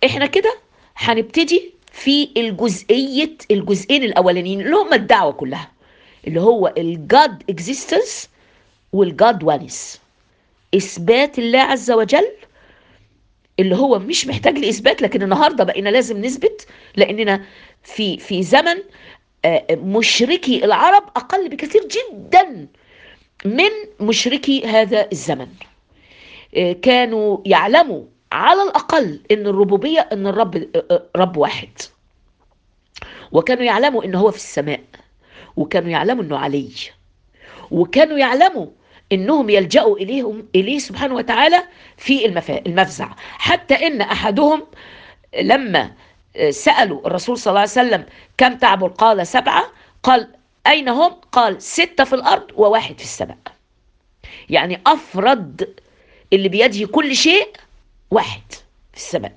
احنا كده هنبتدي في الجزئية الجزئين الأولانيين اللي هم الدعوة كلها اللي هو الجاد اكزيستنس والجاد وانس إثبات الله عز وجل اللي هو مش محتاج لإثبات لكن النهاردة بقينا لازم نثبت لأننا في في زمن آه، مشركي العرب أقل بكثير جدا من مشركي هذا الزمن آه، كانوا يعلموا على الأقل أن الربوبية أن الرب آه، آه، رب واحد وكانوا يعلموا أنه هو في السماء وكانوا يعلموا أنه علي وكانوا يعلموا انهم يلجأوا اليهم اليه سبحانه وتعالى في المفا- المفزع حتى ان احدهم لما سألوا الرسول صلى الله عليه وسلم كم تعبر قال سبعة قال أين هم قال ستة في الأرض وواحد في السماء يعني أفرد اللي بيده كل شيء واحد في السماء